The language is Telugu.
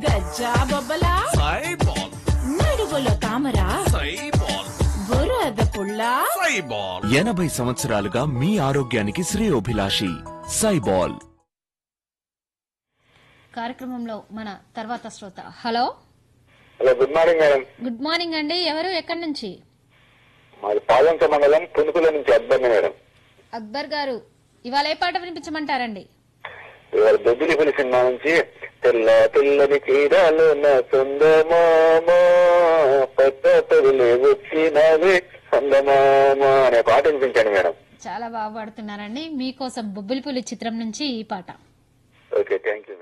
గజ్జా బొబ్బలా సైబాల్ నడువులో తామరా సైబాల్ బురద పుల్ల సైబాల్ ఎనభై సంవత్సరాలుగా మీ ఆరోగ్యానికి శ్రేయోభిలాషి సైబాల్ కార్యక్రమంలో మన తర్వాత శ్రోత hello hello good morning madam good morning అండి ఎవరు ఎక్కడి నుంచి మాది పాలంక మండలం పునుకుల నుంచి అబ్బాయి మేడం అక్బర్ గారు ఇవాళ ఏ పాట వినిపించమంటారండి ఇవాళ బొబ్బిలిపల్లి సినిమా నుంచి తెల్ల తెల్లని చీరాలు నా సొందమామ కొత్త తొలి వచ్చినవి సొందమామ అనే పాట వినిపించాను మేడం చాలా బాగా పాడుతున్నారండి మీకోసం బొబ్బిలిపులి చిత్రం నుంచి ఈ పాట ఓకే థ్యాంక్ యూ